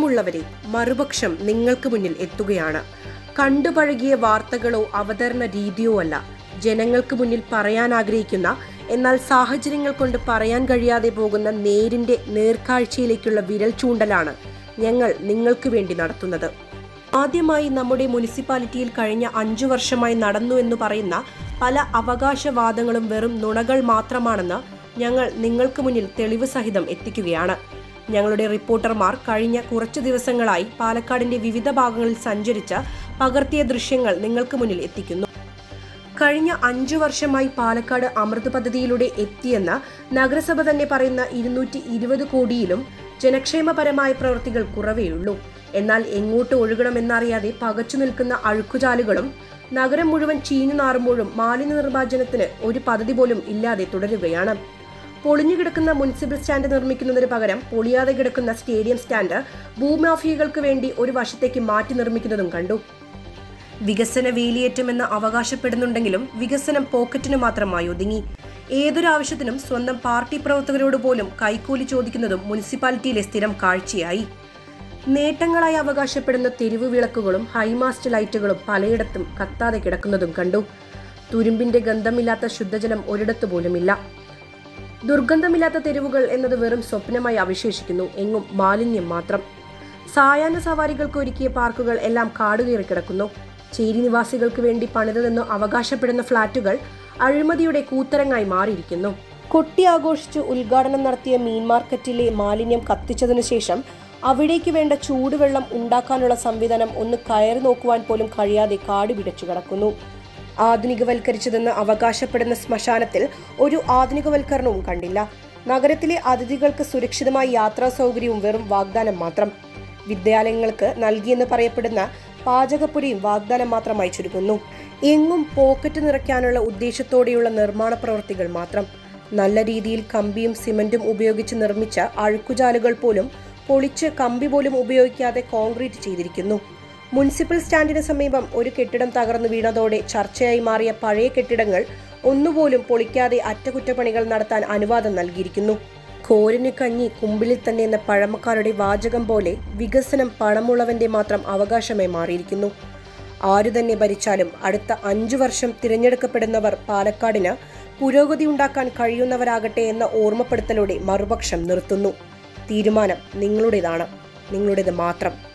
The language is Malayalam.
പണമുള്ളവരെ മറുപക്ഷം നിങ്ങൾക്ക് മുന്നിൽ എത്തുകയാണ് കണ്ടുപഴകിയ വാർത്തകളോ അവതരണ രീതിയോ അല്ല ജനങ്ങൾക്ക് മുന്നിൽ പറയാൻ ആഗ്രഹിക്കുന്ന എന്നാൽ സാഹചര്യങ്ങൾ കൊണ്ട് പറയാൻ കഴിയാതെ പോകുന്ന നേരിന്റെ നേർക്കാഴ്ചയിലേക്കുള്ള വിരൽ ചൂണ്ടലാണ് ഞങ്ങൾ നിങ്ങൾക്ക് വേണ്ടി നടത്തുന്നത് ആദ്യമായി നമ്മുടെ മുനിസിപ്പാലിറ്റിയിൽ കഴിഞ്ഞ അഞ്ചു വർഷമായി നടന്നു എന്ന് പറയുന്ന പല അവകാശവാദങ്ങളും വെറും നുണകൾ മാത്രമാണെന്ന് ഞങ്ങൾ നിങ്ങൾക്ക് മുന്നിൽ തെളിവ് സഹിതം എത്തിക്കുകയാണ് ഞങ്ങളുടെ റിപ്പോർട്ടർമാർ കഴിഞ്ഞ കുറച്ചു ദിവസങ്ങളായി പാലക്കാടിന്റെ വിവിധ ഭാഗങ്ങളിൽ സഞ്ചരിച്ച് പകർത്തിയ ദൃശ്യങ്ങൾ നിങ്ങൾക്ക് മുന്നിൽ എത്തിക്കുന്നു കഴിഞ്ഞ അഞ്ചു വർഷമായി പാലക്കാട് അമൃത് പദ്ധതിയിലൂടെ എത്തിയെന്ന് നഗരസഭ തന്നെ പറയുന്ന ഇരുന്നൂറ്റി ഇരുപത് കോടിയിലും ജനക്ഷേമപരമായ പ്രവൃത്തികൾ കുറവേയുള്ളൂ എന്നാൽ എങ്ങോട്ട് ഒഴുകണമെന്നറിയാതെ പകച്ചു നിൽക്കുന്ന അഴുക്കുചാലുകളും നഗരം മുഴുവൻ ചീഞ്ഞു നാറുമ്പോഴും മാലിന്യ നിർമ്മാർജ്ജനത്തിന് ഒരു പദ്ധതി പോലും ഇല്ലാതെ തുടരുകയാണ് പൊളിഞ്ഞു കിടക്കുന്ന മുനിസിപ്പൽ സ്റ്റാൻഡ് നിർമ്മിക്കുന്നതിന് പകരം പൊളിയാതെ കിടക്കുന്ന സ്റ്റേഡിയം സ്റ്റാൻഡ് ഭൂമാഫിയകൾക്ക് വേണ്ടി ഒരു വശത്തേക്ക് മാറ്റി നിർമ്മിക്കുന്നതും കണ്ടു വികസന വേലിയേറ്റമെന്ന് അവകാശപ്പെടുന്നുണ്ടെങ്കിലും വികസനം പോക്കറ്റിന് മാത്രമായി ഒതുങ്ങി ഏതൊരു ആവശ്യത്തിനും സ്വന്തം പാർട്ടി പ്രവർത്തകരോട് പോലും കൈക്കൂലി ചോദിക്കുന്നതും മുനിസിപ്പാലിറ്റിയിലെ സ്ഥിരം കാഴ്ചയായി നേട്ടങ്ങളായി അവകാശപ്പെടുന്ന തെരുവ് വിളക്കുകളും ഹൈമാസ്റ്റ് ലൈറ്റുകളും പലയിടത്തും കത്താതെ കിടക്കുന്നതും കണ്ടു തുരുമ്പിന്റെ ഗന്ധമില്ലാത്ത ശുദ്ധജലം ഒരിടത്തു പോലുമില്ല ദുർഗന്ധമില്ലാത്ത തെരുവുകൾ എന്നത് വെറും സ്വപ്നമായി അവശേഷിക്കുന്നു എങ്ങും മാലിന്യം മാത്രം സായാഹ്ന സവാരികൾക്ക് ഒരുക്കിയ പാർക്കുകൾ എല്ലാം കാടുകയറി കിടക്കുന്നു ചേരി നിവാസികൾക്ക് വേണ്ടി പണിതതെന്ന് അവകാശപ്പെടുന്ന ഫ്ളാറ്റുകൾ അഴിമതിയുടെ കൂത്തരങ്ങായി മാറിയിരിക്കുന്നു കൊട്ടി ആഘോഷിച്ച് ഉദ്ഘാടനം നടത്തിയ മീൻ മാർക്കറ്റിലെ മാലിന്യം കത്തിച്ചതിനു ശേഷം അവിടേക്ക് വേണ്ട ചൂടുവെള്ളം ഉണ്ടാക്കാനുള്ള സംവിധാനം ഒന്ന് കയറി നോക്കുവാൻ പോലും കഴിയാതെ കാട് പിടച്ചു കിടക്കുന്നു ആധുനികവൽക്കരിച്ചതെന്ന് അവകാശപ്പെടുന്ന ശ്മശാനത്തിൽ ഒരു ആധുനികവൽക്കരണവും കണ്ടില്ല നഗരത്തിലെ അതിഥികൾക്ക് സുരക്ഷിതമായ യാത്രാ സൗകര്യവും വെറും വാഗ്ദാനം മാത്രം വിദ്യാലയങ്ങൾക്ക് നൽകിയെന്ന് പറയപ്പെടുന്ന പാചകപ്പുരയും വാഗ്ദാനം മാത്രമായി ചുരുങ്ങുന്നു എങ്ങും പോക്കറ്റ് നിറയ്ക്കാനുള്ള ഉദ്ദേശത്തോടെയുള്ള നിർമ്മാണ പ്രവൃത്തികൾ മാത്രം നല്ല രീതിയിൽ കമ്പിയും സിമന്റും ഉപയോഗിച്ച് നിർമ്മിച്ച അഴുക്കുചാലുകൾ പോലും പൊളിച്ച് കമ്പി പോലും ഉപയോഗിക്കാതെ കോൺക്രീറ്റ് ചെയ്തിരിക്കുന്നു മുനിസിപ്പൽ സ്റ്റാൻഡിന് സമീപം ഒരു കെട്ടിടം തകർന്നു വീണതോടെ ചർച്ചയായി മാറിയ പഴയ കെട്ടിടങ്ങൾ ഒന്നുപോലും പൊളിക്കാതെ അറ്റകുറ്റപ്പണികൾ നടത്താൻ അനുവാദം നൽകിയിരിക്കുന്നു കോരിന് കഞ്ഞി കുമ്പിളിൽ തന്നെ എന്ന പഴമക്കാരുടെ വാചകം പോലെ വികസനം പണമുള്ളവന്റെ മാത്രം അവകാശമായി മാറിയിരിക്കുന്നു ആരു തന്നെ ഭരിച്ചാലും അടുത്ത അഞ്ചു വർഷം തിരഞ്ഞെടുക്കപ്പെടുന്നവർ പാലക്കാടിന് പുരോഗതി ഉണ്ടാക്കാൻ കഴിയുന്നവരാകട്ടെ എന്ന ഓർമ്മപ്പെടുത്തലോടെ മറുപക്ഷം നിർത്തുന്നു തീരുമാനം നിങ്ങളുടേതാണ് നിങ്ങളുടേത് മാത്രം